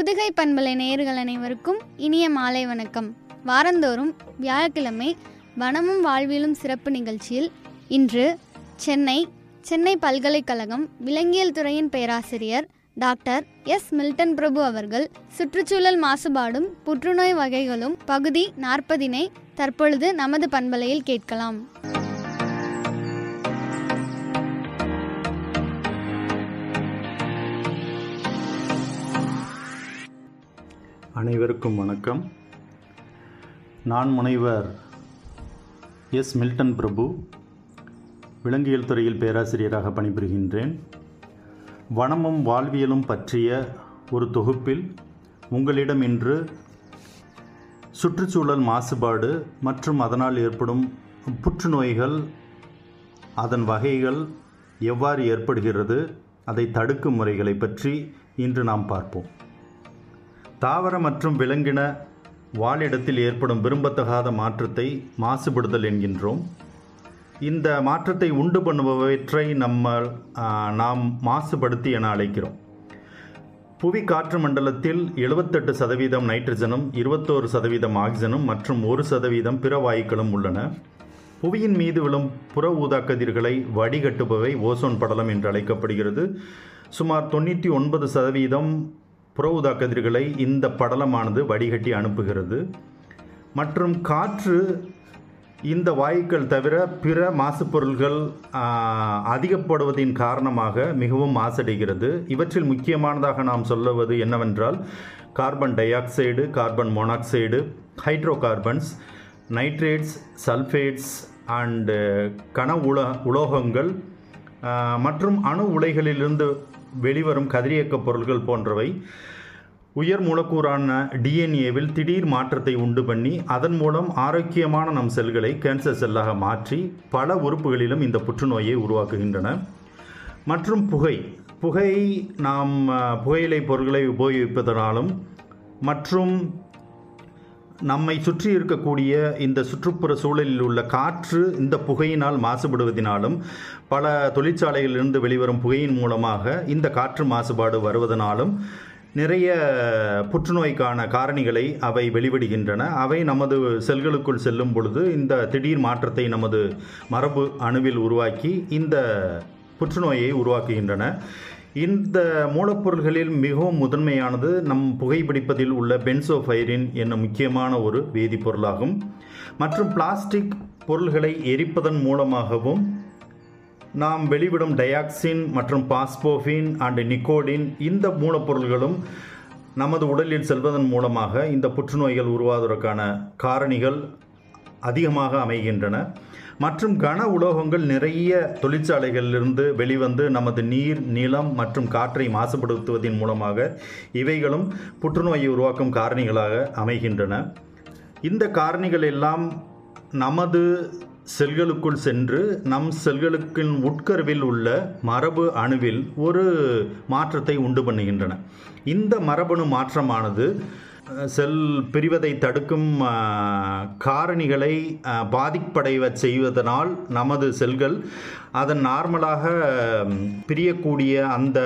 புதுகை பண்பலை நேயர்கள் அனைவருக்கும் இனிய மாலை வணக்கம் வாரந்தோறும் வியாழக்கிழமை வனமும் வாழ்வியலும் சிறப்பு நிகழ்ச்சியில் இன்று சென்னை சென்னை பல்கலைக்கழகம் விலங்கியல் துறையின் பேராசிரியர் டாக்டர் எஸ் மில்டன் பிரபு அவர்கள் சுற்றுச்சூழல் மாசுபாடும் புற்றுநோய் வகைகளும் பகுதி நாற்பதினை தற்பொழுது நமது பண்பலையில் கேட்கலாம் அனைவருக்கும் வணக்கம் நான் முனைவர் எஸ் மில்டன் பிரபு விலங்கியல் துறையில் பேராசிரியராக பணிபுரிகின்றேன் வனமும் வாழ்வியலும் பற்றிய ஒரு தொகுப்பில் உங்களிடம் இன்று சுற்றுச்சூழல் மாசுபாடு மற்றும் அதனால் ஏற்படும் புற்றுநோய்கள் அதன் வகைகள் எவ்வாறு ஏற்படுகிறது அதை தடுக்கும் முறைகளை பற்றி இன்று நாம் பார்ப்போம் தாவர மற்றும் விலங்கின வாழிடத்தில் ஏற்படும் விரும்பத்தகாத மாற்றத்தை மாசுபடுதல் என்கின்றோம் இந்த மாற்றத்தை உண்டு பண்ணுபவற்றை நம்ம ஆ, நாம் மாசுபடுத்தி என அழைக்கிறோம் புவி காற்று மண்டலத்தில் எழுபத்தெட்டு சதவீதம் நைட்ரஜனும் இருபத்தோரு சதவீதம் ஆக்சிஜனும் மற்றும் ஒரு சதவீதம் பிற வாயுக்களும் உள்ளன புவியின் மீது விழும் புற ஊதா கதிர்களை வடிகட்டுபவை ஓசோன் படலம் என்று அழைக்கப்படுகிறது சுமார் தொண்ணூற்றி ஒன்பது சதவீதம் புற ஊதா கதிர்களை இந்த படலமானது வடிகட்டி அனுப்புகிறது மற்றும் காற்று இந்த வாயுக்கள் தவிர பிற மாசுப் பொருள்கள் ஆ, அதிகப்படுவதின் காரணமாக மிகவும் மாசடைகிறது இவற்றில் முக்கியமானதாக நாம் சொல்லுவது என்னவென்றால் carbon dioxide carbon monoxide hydro carbons nitrates sulphates and கன உல உலோகங்கள் ஆ, மற்றும் அணு உலைகளிலிருந்து வெளிவரும் கதிரியக்க பொருள்கள் போன்றவை உயர் மூலக்கூறான டிஎன்ஏவில் திடீர் மாற்றத்தை உண்டு பண்ணி அதன் மூலம் ஆரோக்கியமான நம் செல்களை கேன்சர் செல்லாக மாற்றி பல உறுப்புகளிலும் இந்த புற்றுநோயை உருவாக்குகின்றன மற்றும் புகை புகை நாம் அஹ், புகையிலை பொருட்களை உபயோகிப்பதனாலும் மற்றும் நம்மை சுற்றி இருக்கக்கூடிய இந்த சுற்றுப்புற சூழலில் உள்ள காற்று இந்த புகையினால் மாசுபடுவதினாலும் பல தொழிற்சாலைகளிலிருந்து வெளிவரும் புகையின் மூலமாக இந்த காற்று மாசுபாடு வருவதனாலும் நிறைய புற்றுநோய்க்கான காரணிகளை அவை வெளிவிடுகின்றன அவை நமது செல்களுக்குள் செல்லும் பொழுது இந்த திடீர் மாற்றத்தை நமது மரபு அணுவில் உருவாக்கி இந்த புற்றுநோயை உருவாக்குகின்றன இந்த மூலப்பொருள்களில் மிகவும் முதன்மையானது நம் புகைப்பிடிப்பதில் உள்ள பென்சோஃபைரின் என்னும் முக்கியமான ஒரு வேதிப்பொருளாகும் மற்றும் பிளாஸ்டிக் பொருள்களை எரிப்பதன் மூலமாகவும் நாம் வெளிவிடும் டயாக்சின் மற்றும் பாஸ்போஃபின் அண்ட் நிக்கோடின் இந்த மூலப்பொருள்களும் நமது உடலில் செல்வதன் மூலமாக இந்த புற்றுநோய்கள் உருவாவதற்கான காரணிகள் அதிகமாக அமைகின்றன மற்றும் கன உலோகங்கள் நிறைய தொழிற்சாலைகளிலிருந்து வெளிவந்து நமது நீர் நிலம் மற்றும் காற்றை மாசுபடுத்துவதன் மூலமாக இவைகளும் புற்றுநோயை உருவாக்கும் காரணிகளாக அமைகின்றன இந்த காரணிகள் எல்லாம் நமது செல்களுக்குள் சென்று நம் செல்களுக்கு உட்கருவில் உள்ள மரபு அணுவில் ஒரு மாற்றத்தை உண்டு பண்ணுகின்றன இந்த மரபணு மாற்றமானது அஹ், செல் பிரிவதை தடுக்கும் அஹ், காரணிகளை அஹ், பாதிப்படைய செய்வதனால் நமது செல்கள் அதன் நார்மலாக ம், பிரியக்கூடிய அந்த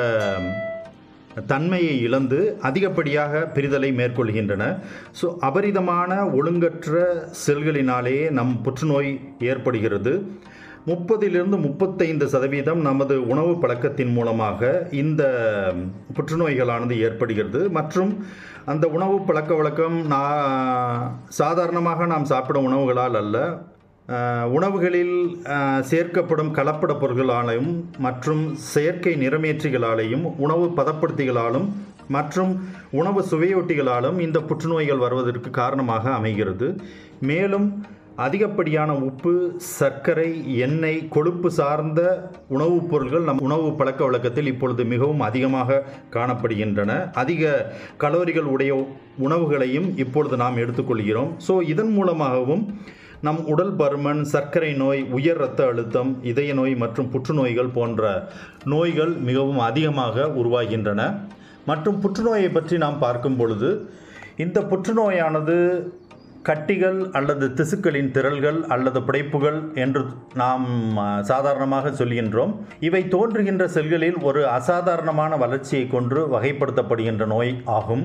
தன்மையை இழந்து அதிகப்படியாக பிரிதலை மேற்கொள்கின்றன ஸோ அபரிதமான ஒழுங்கற்ற செல்களினாலேயே நம் புற்றுநோய் ஏற்படுகிறது முப்பதிலிருந்து முப்பத்தைந்து சதவீதம் நமது உணவு பழக்கத்தின் மூலமாக இந்த புற்றுநோய்களானது ஏற்படுகிறது மற்றும் அந்த உணவு பழக்க வழக்கம் நான் சாதாரணமாக நாம் சாப்பிடும் உணவுகளால் அல்ல அஹ், உணவுகளில் அஹ், சேர்க்கப்படும் கலப்பட பொருட்களாலும் மற்றும் செயற்கை நிறமேற்றிகளாலேயும் உணவு பதப்படுத்திகளாலும் மற்றும் உணவு சுவையொட்டிகளாலும் இந்த புற்றுநோய்கள் வருவதற்கு காரணமாக அமைகிறது மேலும் அதிகப்படியான உப்பு சர்க்கரை எண்ணெய் கொழுப்பு சார்ந்த உணவுப் பொருட்கள் நம் உணவு பழக்க வழக்கத்தில் இப்பொழுது மிகவும் அதிகமாக காணப்படுகின்றன அதிக கலோரிகள் உடைய உணவுகளையும் இப்பொழுது நாம் எடுத்துக்கொள்கிறோம் ஸோ இதன் மூலமாகவும் நம் உடல் பருமன் சர்க்கரை நோய் உயர் இரத்த அழுத்தம் இதய நோய் மற்றும் புற்றுநோய்கள் போன்ற நோய்கள் மிகவும் அதிகமாக உருவாகின்றன மற்றும் புற்றுநோயை பற்றி நாம் பார்க்கும் பொழுது இந்த புற்றுநோயானது கட்டிகள் அல்லது திசுக்களின் திரள்கள் அல்லது பிடைப்புகள் என்று நாம் ஆ, சாதாரணமாக சொல்கின்றோம் இவை தோன்றுகின்ற செல்களில் ஒரு அசாதாரணமான வளர்ச்சியை கொண்டு வகைப்படுத்தப்படுகின்ற நோய் ஆகும்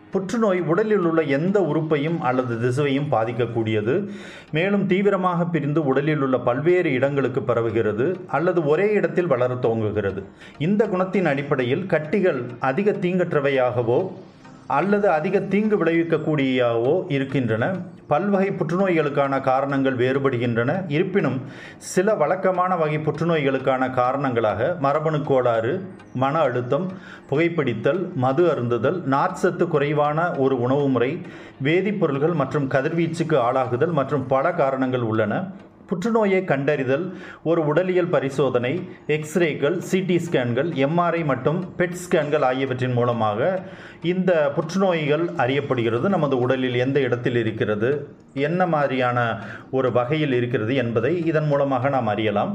புற்றுநோய் உடலில் உள்ள எந்த உறுப்பையும் அல்லது திசுவையும் பாதிக்கக்கூடியது மேலும் தீவிரமாக பிரிந்து உடலில் உள்ள பல்வேறு இடங்களுக்கு பரவுகிறது அல்லது ஒரே இடத்தில் வளர துவங்குகிறது இந்த குணத்தின் அடிப்படையில் கட்டிகள் அதிக தீங்கற்றவையாகவோ அல்லது அதிக தீங்கு விளைவிக்கக்கூடியவோ இருக்கின்றன பல்வகை புற்றுநோய்களுக்கான காரணங்கள் வேறுபடுகின்றன இருப்பினும் சில வழக்கமான வகை புற்றுநோய்களுக்கான காரணங்களாக மரபணு கோளாறு மன அழுத்தம் புகைப்பிடித்தல் மது அருந்துதல் நார்ச்சத்து குறைவான ஒரு உணவு முறை வேதிப்பொருள்கள் மற்றும் கதிர்வீச்சுக்கு ஆளாகுதல் மற்றும் பல காரணங்கள் உள்ளன புற்றுநோயை கண்டறிதல் ஒரு உடலியல் பரிசோதனை எக்ஸ்ரேக்கள் சிடி ஸ்கேன்கள் எம்ஆர்ஐ மற்றும் பெட் ஸ்கேன்கள் ஆகியவற்றின் மூலமாக இந்த புற்றுநோய்கள் அறியப்படுகிறது நமது உடலில் எந்த இடத்தில் இருக்கிறது என்ன மாதிரியான ஒரு வகையில் இருக்கிறது என்பதை இதன் மூலமாக நாம் அறியலாம்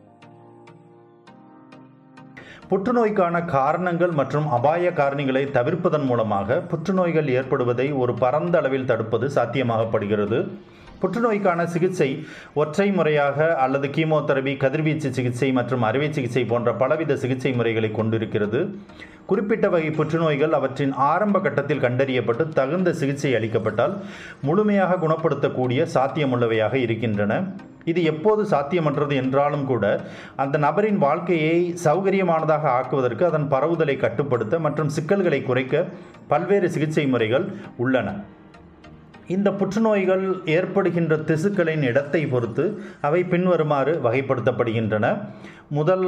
புற்றுநோய்க்கான காரணங்கள் மற்றும் அபாய காரணிகளை தவிர்ப்பதன் மூலமாக புற்றுநோய்கள் ஏற்படுவதை ஒரு பரந்த அளவில் தடுப்பது சாத்தியமாகப்படுகிறது புற்றுநோய்க்கான சிகிச்சை ஒற்றை முறையாக அல்லது கீமோதெரபி கதிர்வீச்சு சிகிச்சை மற்றும் அறுவை சிகிச்சை போன்ற பலவித சிகிச்சை முறைகளை கொண்டிருக்கிறது குறிப்பிட்ட வகை புற்றுநோய்கள் அவற்றின் ஆரம்ப கட்டத்தில் கண்டறியப்பட்டு தகுந்த சிகிச்சை அளிக்கப்பட்டால் முழுமையாக குணப்படுத்தக்கூடிய சாத்தியமுள்ளவையாக இருக்கின்றன இது எப்போது சாத்தியமற்றது என்றாலும் கூட அந்த நபரின் வாழ்க்கையை சௌகரியமானதாக ஆக்குவதற்கு அதன் பரவுதலை கட்டுப்படுத்த மற்றும் சிக்கல்களை குறைக்க பல்வேறு சிகிச்சை முறைகள் உள்ளன இந்த புற்றுநோய்கள் ஏற்படுகின்ற திசுக்களின் இடத்தை பொறுத்து அவை பின்வருமாறு வகைப்படுத்தப்படுகின்றன முதல்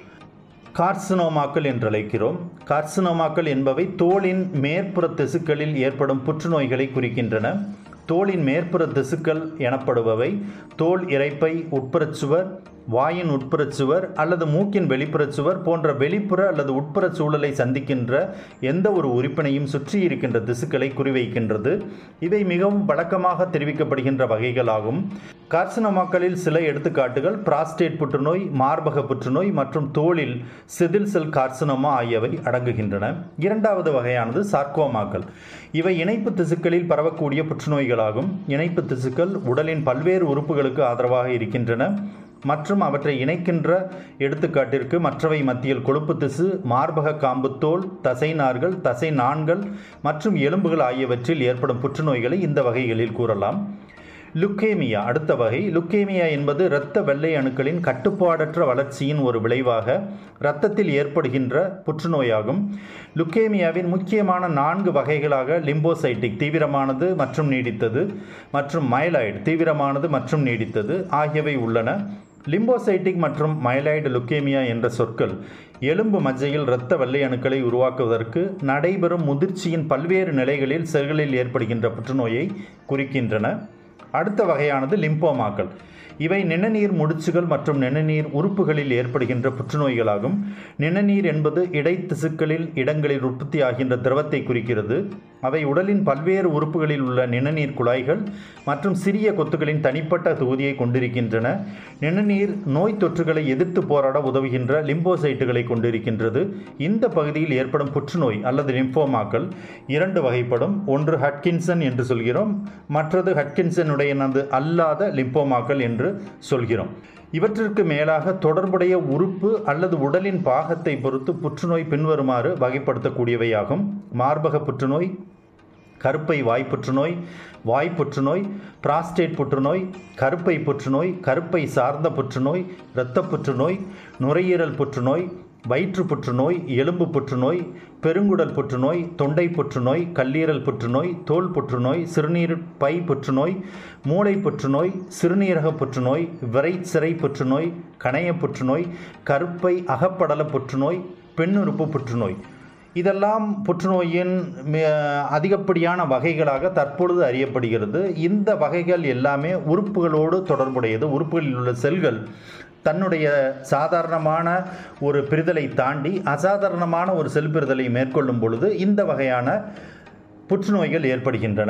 கார்சினோமாக்கள் என்று அழைக்கிறோம் கார்சினோமாக்கள் என்பவை தோலின் மேற்புற திசுக்களில் ஏற்படும் புற்றுநோய்களை குறிக்கின்றன தோலின் மேற்புற திசுக்கள் எனப்படுபவை தோல் இரைப்பை உட்புறச் சுவர் வாயின் உட்புறச் சுவர் அல்லது மூக்கின் வெளிப்புறச் சுவர் போன்ற வெளிப்புற அல்லது உட்புற சூழலை சந்திக்கின்ற எந்த ஒரு உறுப்பினையும் சுற்றி இருக்கின்ற திசுக்களை குறிவைக்கின்றது இவை மிகவும் வழக்கமாக தெரிவிக்கப்படுகின்ற வகைகளாகும் கார்சினோமாக்களில் சில எடுத்துக்காட்டுகள் பிராஸ்டேட் புற்றுநோய் மார்பக புற்றுநோய் மற்றும் தோலில் செதில் செல் கார்சினோமா ஆகியவை அடங்குகின்றன இரண்டாவது வகையானது சார்க்கோமாக்கள் இவை இணைப்பு திசுக்களில் பரவக்கூடிய புற்றுநோய்களாகும் இணைப்பு திசுக்கள் உடலின் பல்வேறு உறுப்புகளுக்கு ஆதரவாக இருக்கின்றன மற்றும் அவற்றை இணைக்கின்ற எடுத்துக்காட்டிற்கு மற்றவை மத்தியில் கொழுப்பு திசு மார்பக காம்பு தோல் தசை நார்கள் தசை நான்கள் மற்றும் எலும்புகள் ஆகியவற்றில் ஏற்படும் புற்றுநோய்களை இந்த வகைகளில் கூறலாம் லுக்கேமியா அடுத்த வகை லுக்கேமியா என்பது இரத்த வெள்ளை அணுக்களின் கட்டுப்பாடற்ற வளர்ச்சியின் ஒரு விளைவாக இரத்தத்தில் ஏற்படுகின்ற புற்றுநோயாகும் லுக்கேமியாவின் முக்கியமான நான்கு வகைகளாக லிம்போசைட்டிக் தீவிரமானது மற்றும் நீடித்தது மற்றும் மைலாய்டு தீவிரமானது மற்றும் நீடித்தது ஆகியவை உள்ளன லிம்போசைட்டிக் மற்றும் மைலாய்டு லுக்கேமியா என்ற சொற்கள் எலும்பு மஜ்ஜையில் இரத்த வெள்ளை அணுக்களை உருவாக்குவதற்கு நடைபெறும் முதிர்ச்சியின் பல்வேறு நிலைகளில் செல்களில் ஏற்படுகின்ற புற்றுநோயை குறிக்கின்றன அடுத்த வகையானது லிம்போமாக்கள் இவை நிணநீர் முடிச்சுகள் மற்றும் நிணநீர் உறுப்புகளில் ஏற்படுகின்ற புற்றுநோய்களாகும் நிணநீர் என்பது இடைத்திசுக்களில் இடங்களில் உற்பத்தியாகின்ற திரவத்தை குறிக்கிறது அவை உடலின் பல்வேறு உறுப்புகளில் உள்ள நிணநீர் குழாய்கள் மற்றும் சிறிய கொத்துகளின் தனிப்பட்ட தொகுதியை கொண்டிருக்கின்றன நிணநீர் நோய் தொற்றுகளை எதிர்த்து போராட உதவுகின்ற லிம்போசைட்டுகளை கொண்டிருக்கின்றது இந்த பகுதியில் ஏற்படும் புற்றுநோய் அல்லது லிம்போமாக்கள் இரண்டு வகைப்படும் ஒன்று ஹட்கின்சன் என்று சொல்கிறோம் மற்றது ஹட்கின்சனுடையனது அல்லாத லிம்போமாக்கள் என்று சொல்கிறோம் இவற்றிற்கு மேலாக தொடர்புடைய உறுப்பு அல்லது உடலின் பாகத்தை பொறுத்து புற்றுநோய் பின்வருமாறு வகைப்படுத்தக்கூடியவையாகும் மார்பக புற்றுநோய் கருப்பை வாய் புற்றுநோய் வாய் புற்றுநோய் பிராஸ்டேட் புற்றுநோய் கருப்பை புற்றுநோய் கருப்பை சார்ந்த புற்றுநோய் இரத்த புற்றுநோய் நுரையீரல் புற்றுநோய் வயிற்று புற்றுநோய் எலும்பு புற்றுநோய் பெருங்குடல் புற்றுநோய் தொண்டை புற்றுநோய் கல்லீரல் புற்றுநோய் தோல் புற்றுநோய் சிறுநீர் பை புற்றுநோய் மூளை புற்றுநோய் சிறுநீரக புற்றுநோய் விரைச்சிறை புற்றுநோய் கணைய புற்றுநோய் கருப்பை அகப்படல புற்றுநோய் பெண்ணுறுப்பு புற்றுநோய் இதெல்லாம் புற்றுநோயின் அதிகப்படியான வகைகளாக தற்பொழுது அறியப்படுகிறது இந்த வகைகள் எல்லாமே உறுப்புகளோடு தொடர்புடையது உறுப்புகளில் உள்ள செல்கள் தன்னுடைய சாதாரணமான ஒரு பிரிதலை தாண்டி அசாதாரணமான ஒரு செல் பிரிதலை மேற்கொள்ளும் பொழுது இந்த வகையான புற்றுநோய்கள் ஏற்படுகின்றன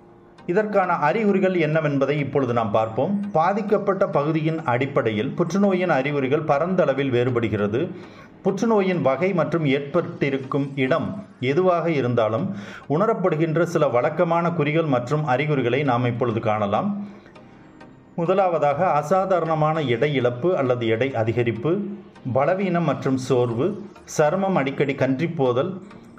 இதற்கான அறிகுறிகள் என்னவென்பதை இப்பொழுது நாம் பார்ப்போம் பாதிக்கப்பட்ட பகுதியின் அடிப்படையில் புற்றுநோயின் அறிகுறிகள் பரந்த அளவில் வேறுபடுகிறது புற்றுநோயின் வகை மற்றும் ஏற்பட்டிருக்கும் இடம் எதுவாக இருந்தாலும் உணரப்படுகின்ற சில வழக்கமான குறிகள் மற்றும் அறிகுறிகளை நாம் இப்பொழுது காணலாம் முதலாவதாக அசாதாரணமான எடை இழப்பு அல்லது எடை அதிகரிப்பு பலவீனம் மற்றும் சோர்வு சருமம் அடிக்கடி கன்றிப்போதல்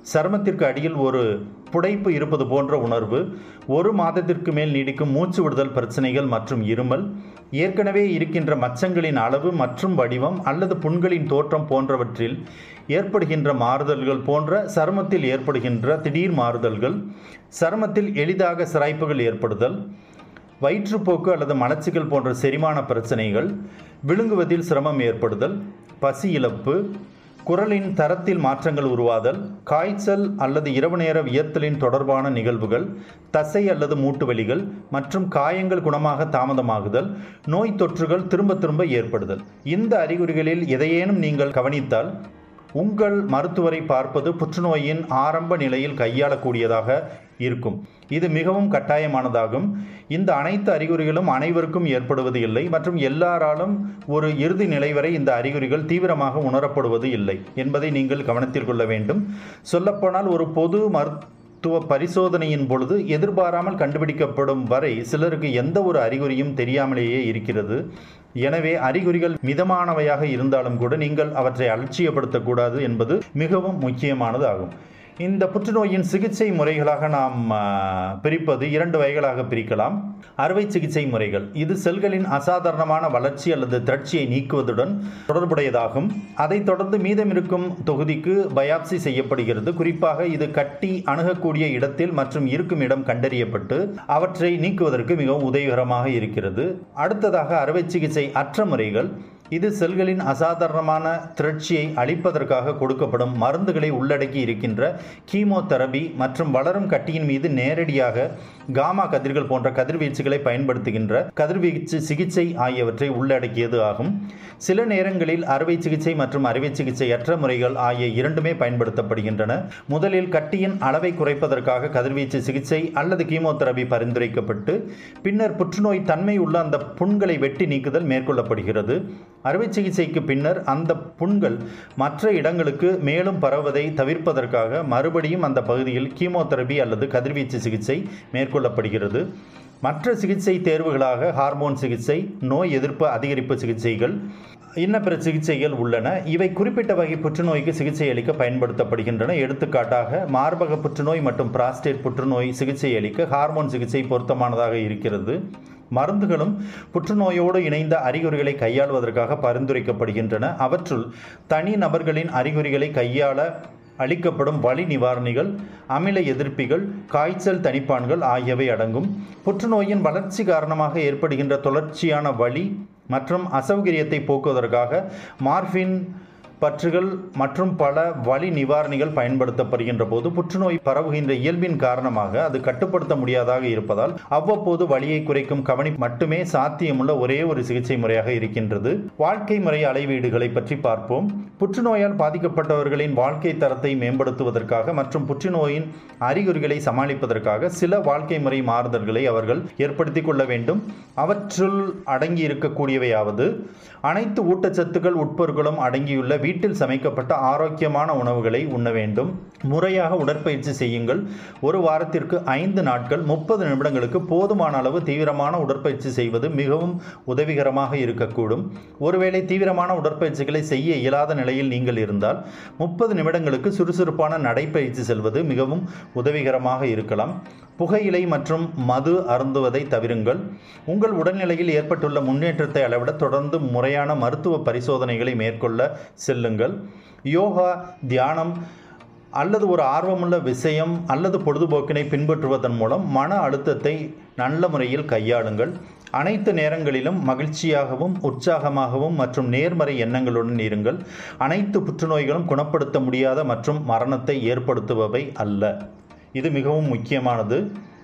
சருமத்திற்கு அடியில் ஒரு புடைப்பு இருப்பது போன்ற உணர்வு ஒரு மாதத்திற்கு மேல் நீடிக்கும் மூச்சு விடுதல் பிரச்சனைகள் மற்றும் இருமல் ஏற்கனவே இருக்கின்ற மச்சங்களின் அளவு மற்றும் வடிவம் அல்லது புண்களின் தோற்றம் போன்றவற்றில் ஏற்படுகின்ற மாறுதல்கள் போன்ற சருமத்தில் ஏற்படுகின்ற திடீர் மாறுதல்கள் சருமத்தில் எளிதாக சிராய்ப்புகள் ஏற்படுதல் வயிற்றுப்போக்கு அல்லது மலச்சிக்கல் போன்ற செரிமான பிரச்சனைகள் விழுங்குவதில் சிரமம் ஏற்படுதல் பசி இழப்பு குரலின் தரத்தில் மாற்றங்கள் உருவாதல் காய்ச்சல் அல்லது இரவு நேர வியர்த்தலின் தொடர்பான நிகழ்வுகள் தசை அல்லது மூட்டு வலிகள் மற்றும் காயங்கள் குணமாக தாமதமாகுதல் நோய் தொற்றுகள் திரும்ப திரும்ப ஏற்படுதல் இந்த அறிகுறிகளில் எதையேனும் நீங்கள் கவனித்தால் உங்கள் மருத்துவரை பார்ப்பது புற்றுநோயின் ஆரம்ப நிலையில் கையாளக்கூடியதாக இருக்கும் இது மிகவும் கட்டாயமானதாகும் இந்த அனைத்து அறிகுறிகளும் அனைவருக்கும் ஏற்படுவது இல்லை மற்றும் எல்லாராலும் ஒரு இறுதி நிலை வரை இந்த அறிகுறிகள் தீவிரமாக உணரப்படுவது இல்லை என்பதை நீங்கள் கவனத்தில் கொள்ள வேண்டும் சொல்லப்போனால் ஒரு பொது மருத்துவ பரிசோதனையின் பொழுது எதிர்பாராமல் கண்டுபிடிக்கப்படும் வரை சிலருக்கு எந்த ஒரு அறிகுறியும் தெரியாமலேயே இருக்கிறது எனவே அறிகுறிகள் மிதமானவையாக இருந்தாலும் கூட நீங்கள் அவற்றை அலட்சியப்படுத்தக்கூடாது என்பது மிகவும் முக்கியமானது ஆகும் இந்த புற்றுநோயின் சிகிச்சை முறைகளாக நாம் ஆ, பிரிப்பது இரண்டு வகைகளாக பிரிக்கலாம் அறுவை சிகிச்சை முறைகள் இது செல்களின் அசாதாரணமான வளர்ச்சி அல்லது திரட்சியை நீக்குவதுடன் தொடர்புடையதாகும் அதைத் தொடர்ந்து மீதமிருக்கும் தொகுதிக்கு பயாப்சி செய்யப்படுகிறது குறிப்பாக இது கட்டி அணுகக்கூடிய இடத்தில் மற்றும் இருக்கும் இடம் கண்டறியப்பட்டு அவற்றை நீக்குவதற்கு மிகவும் உதவிகரமாக இருக்கிறது அடுத்ததாக அறுவை சிகிச்சை அற்ற முறைகள் இது செல்களின் அசாதாரணமான திரட்சியை அழிப்பதற்காக கொடுக்கப்படும் மருந்துகளை உள்ளடக்கி இருக்கின்ற கீமோதெரபி மற்றும் வளரும் கட்டியின் மீது நேரடியாக காமா கதிர்கள் போன்ற கதிர்வீச்சுகளை பயன்படுத்துகின்ற கதிர்வீச்சு சிகிச்சை ஆகியவற்றை உள்ளடக்கியது ஆகும் சில நேரங்களில் அறுவை சிகிச்சை மற்றும் அறுவை சிகிச்சையற்ற முறைகள் ஆகிய இரண்டுமே பயன்படுத்தப்படுகின்றன முதலில் கட்டியின் அளவை குறைப்பதற்காக கதிர்வீச்சு சிகிச்சை அல்லது கீமோதெரபி பரிந்துரைக்கப்பட்டு பின்னர் புற்றுநோய் தன்மை உள்ள அந்த புண்களை வெட்டி நீக்குதல் மேற்கொள்ளப்படுகிறது அறுவை சிகிச்சைக்கு பின்னர் அந்த புண்கள் மற்ற இடங்களுக்கு மேலும் பரவுவதை தவிர்ப்பதற்காக மறுபடியும் அந்த பகுதியில் கீமோதெரபி அல்லது கதிர்வீச்சு சிகிச்சை மேற்கொள்ளப்படுகிறது மற்ற சிகிச்சை தேர்வுகளாக ஹார்மோன் சிகிச்சை நோய் எதிர்ப்பு அதிகரிப்பு சிகிச்சைகள் இன்ன பிற சிகிச்சைகள் உள்ளன இவை குறிப்பிட்ட வகை புற்றுநோய்க்கு சிகிச்சை அளிக்க பயன்படுத்தப்படுகின்றன எடுத்துக்காட்டாக மார்பக புற்றுநோய் மற்றும் பிராஸ்டேட் புற்றுநோய் சிகிச்சை அளிக்க ஹார்மோன் சிகிச்சை பொருத்தமானதாக இருக்கிறது மருந்துகளும் புற்றுநோயோடு இணைந்த அறிகுறிகளை கையாள்வதற்காக பரிந்துரைக்கப்படுகின்றன அவற்றுள் தனி நபர்களின் அறிகுறிகளை கையாள அளிக்கப்படும் வலி நிவாரணிகள் அமில எதிர்ப்பிகள் காய்ச்சல் தணிப்பான்கள் ஆகியவை அடங்கும் புற்றுநோயின் வளர்ச்சி காரணமாக ஏற்படுகின்ற தொடர்ச்சியான வலி மற்றும் அசௌகரியத்தை போக்குவதற்காக மார்பின் பற்றுகள் மற்றும் பல வலி நிவாரணிகள் பயன்படுத்தப்படுகின்ற போது புற்றுநோய் பரவுகின்ற இயல்பின் காரணமாக அது கட்டுப்படுத்த முடியாதாக இருப்பதால் அவ்வப்போது வலியை குறைக்கும் கவனி மட்டுமே சாத்தியமுள்ள ஒரே ஒரு சிகிச்சை முறையாக இருக்கின்றது வாழ்க்கை முறை அளவீடுகளை பற்றி பார்ப்போம் புற்றுநோயால் பாதிக்கப்பட்டவர்களின் வாழ்க்கை தரத்தை மேம்படுத்துவதற்காக மற்றும் புற்றுநோயின் அறிகுறிகளை சமாளிப்பதற்காக சில வாழ்க்கை முறை மாறுதல்களை அவர்கள் ஏற்படுத்திக் கொள்ள வேண்டும் அவற்றுள் அடங்கி இருக்கக்கூடியவையாவது அனைத்து ஊட்டச்சத்துக்கள் உட்பொருட்களும் அடங்கியுள்ள வீட்டில் சமைக்கப்பட்ட ஆரோக்கியமான உணவுகளை உண்ண வேண்டும் முறையாக உடற்பயிற்சி செய்யுங்கள் ஒரு வாரத்திற்கு ஐந்து நாட்கள் முப்பது நிமிடங்களுக்கு போதுமான அளவு தீவிரமான உடற்பயிற்சி செய்வது மிகவும் உதவிகரமாக இருக்கக்கூடும் ஒருவேளை தீவிரமான உடற்பயிற்சிகளை செய்ய இயலாத நிலையில் நீங்கள் இருந்தால் முப்பது நிமிடங்களுக்கு சுறுசுறுப்பான நடைப்பயிற்சி செல்வது மிகவும் உதவிகரமாக இருக்கலாம் புகையிலை மற்றும் மது அருந்துவதை தவிருங்கள் உங்கள் உடல்நிலையில் ஏற்பட்டுள்ள முன்னேற்றத்தை அளவிட தொடர்ந்து முறையான மருத்துவ பரிசோதனைகளை மேற்கொள்ள செல்லுங்கள் யோகா தியானம் அல்லது ஒரு ஆர்வமுள்ள விஷயம் அல்லது பொழுதுபோக்கினை பின்பற்றுவதன் மூலம் மன அழுத்தத்தை நல்ல முறையில் கையாளுங்கள் அனைத்து நேரங்களிலும் மகிழ்ச்சியாகவும் உற்சாகமாகவும் மற்றும் நேர்மறை எண்ணங்களுடன் இருங்கள் அனைத்து புற்றுநோய்களும் குணப்படுத்த முடியாத மற்றும் மரணத்தை ஏற்படுத்துபவை அல்ல இது மிகவும் முக்கியமானது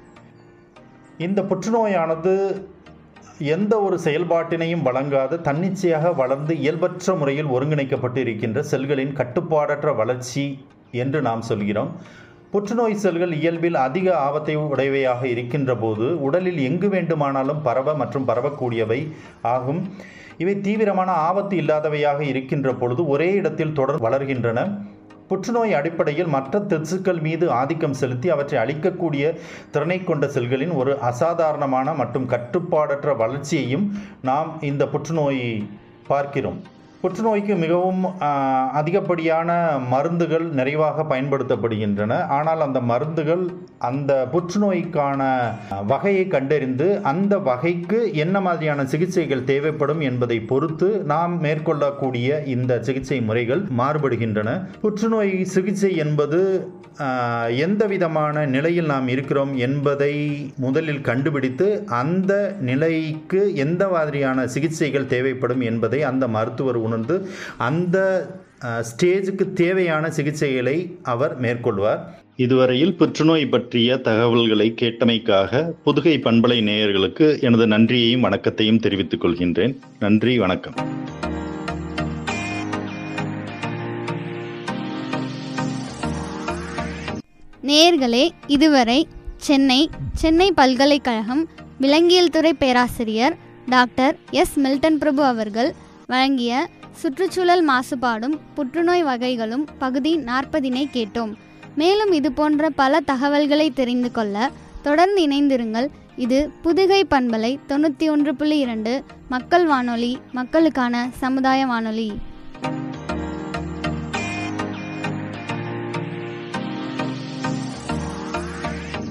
இந்த புற்றுநோயானது எந்த ஒரு செயல்பாட்டினையும் வழங்காத தன்னிச்சையாக வளர்ந்து இயல்பற்ற முறையில் ஒருங்கிணைக்கப்பட்டு இருக்கின்ற செல்களின் கட்டுப்பாடற்ற வளர்ச்சி என்று நாம் சொல்கிறோம் புற்றுநோய் செல்கள் இயல்பில் அதிக ஆபத்தை உடையவையாக இருக்கின்ற போது உடலில் எங்கு வேண்டுமானாலும் பரவ மற்றும் பரவக்கூடியவை ஆகும் இவை தீவிரமான ஆபத்து இல்லாதவையாக இருக்கின்ற பொழுது ஒரே இடத்தில் தொடர் வளர்கின்றன புற்றுநோய் அடிப்படையில் மற்ற திசுக்கள் மீது ஆதிக்கம் செலுத்தி அவற்றை அழிக்கக்கூடிய திறனை கொண்ட செல்களின் ஒரு அசாதாரணமான மற்றும் கட்டுப்பாடற்ற வளர்ச்சியையும் நாம் இந்த புற்றுநோயை பார்க்கிறோம் புற்றுநோய்க்கு மிகவும் ஆஹ், அதிகப்படியான மருந்துகள் நிறைவாக பயன்படுத்தப்படுகின்றன ஆனால் அந்த மருந்துகள் அந்த புற்றுநோய்க்கான ஆஹ், வகையை கண்டறிந்து அந்த வகைக்கு என்ன மாதிரியான சிகிச்சைகள் தேவைப்படும் என்பதை பொறுத்து நாம் மேற்கொள்ளக்கூடிய இந்த சிகிச்சை முறைகள் மாறுபடுகின்றன புற்றுநோய் சிகிச்சை என்பது ஆஹ், எந்த விதமான நிலையில் நாம் இருக்கிறோம் என்பதை முதலில் கண்டுபிடித்து அந்த நிலைக்கு எந்த மாதிரியான சிகிச்சைகள் தேவைப்படும் என்பதை அந்த மருத்துவர் உணர்ந்து அந்த ஆஹ், ஸ்டேஜுக்கு தேவையான சிகிச்சைகளை அவர் மேற்கொள்வார் இதுவரையில் புற்றுநோய் பற்றிய தகவல்களை கேட்டமைக்காக புதுகை பண்பலை நேயர்களுக்கு எனது நன்றியையும் வணக்கத்தையும் தெரிவித்துக் கொள்கின்றேன் நன்றி வணக்கம் நேயர்களே இதுவரை சென்னை சென்னை பல்கலைக்கழகம் விலங்கியல் துறை பேராசிரியர் டாக்டர் எஸ் மில்டன் பிரபு அவர்கள் வழங்கிய சுற்றுச்சூழல் மாசுபாடும் புற்றுநோய் வகைகளும் பகுதி நாற்பதினை கேட்டோம் மேலும் இது போன்ற பல தகவல்களை தெரிந்து கொள்ள தொடர்ந்து இணைந்திருங்கள் இது புதுகை பண்பலை தொண்ணூற்றி ஒன்று புள்ளி இரண்டு மக்கள் வானொலி மக்களுக்கான சமுதாய வானொலி